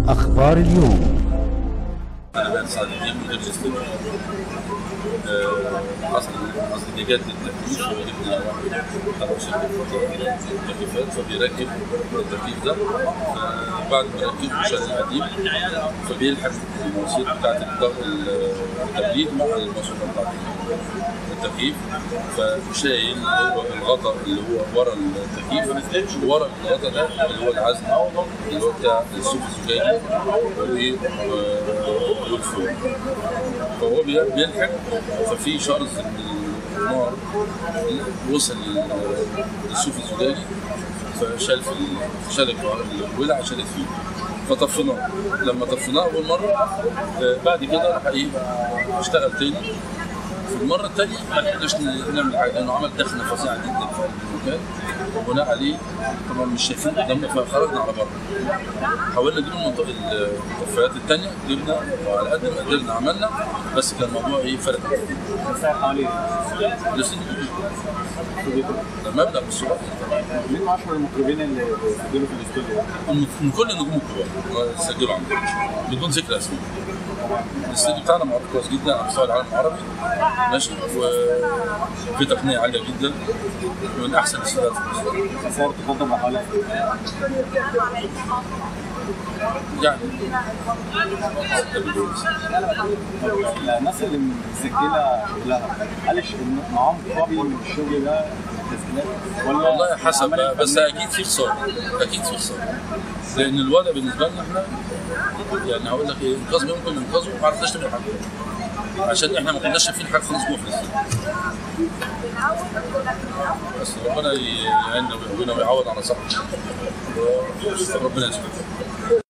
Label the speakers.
Speaker 1: أخبار اليوم
Speaker 2: انا بقى سعد الدين مدير الاستوديو آه، حصل حصل نجاة للتكييف وجبنا واحد تبع شركة تكييفات فبيركب التكييف ده فبعد ما يركب الشغل القديم فبيلحق المواسير بتاعت الضغط التبريد مع الماسورة بتاعت التكييف فشايل هو الغطاء اللي هو ورا التكييف ورا الغطاء ده اللي هو العزل اللي هو بتاع السوق الزجاجي و- والفوق فهو بي- بيلحق ففي شرز من النار وصل لل- للسوق الزجاجي فشال في ال- شال الولع شالت فيه فطفيناه لما طفيناه اول مره آه، بعد كده راح ايه اشتغل تاني في المرة الثانية ما لحقناش نعمل حاجة لأنه عمل دخنة فظيعة جدا في المكان وبناء عليه طبعا مش شايفين قدامنا فخرجنا على بره. حاولنا نجيب المنطقة الطفايات الثانية جبنا وعلى قد ما قدرنا عملنا بس كان الموضوع ايه فرق
Speaker 3: حوالي
Speaker 2: لسه ده مبلغ مش صغير
Speaker 3: مين من اشهر المطربين اللي سجلوا في الاستوديو؟
Speaker 2: من من كل النجوم الكبار سجلوا عندنا بدون ذكر اسماء الاستوديو بتاعنا معروف كويس جدا على مستوى العالم العربي ماشي وفي تقنيه عاليه جدا من احسن الاستوديوهات في مصر
Speaker 3: تسعر تقدم بحوالي
Speaker 2: يعني
Speaker 3: الناس اللي مسجله شغلها هل الش- معاهم كوبي من الشغل ده تسجيلات ولا
Speaker 2: والله حسب
Speaker 3: عمل
Speaker 2: بقى، بس
Speaker 3: الفنان؟
Speaker 2: اكيد في خساره اكيد في خساره لان الوضع بالنسبه لنا احنا يعني هقول لك ايه انقاذ ما يمكن انقاذه ما عرفناش نعمل حاجه عشان احنا ما كناش شايفين حاجه خالص جوه في الاستوديو بس ربنا يعيننا ويقوينا ويعوض على صحته وربنا يسلمك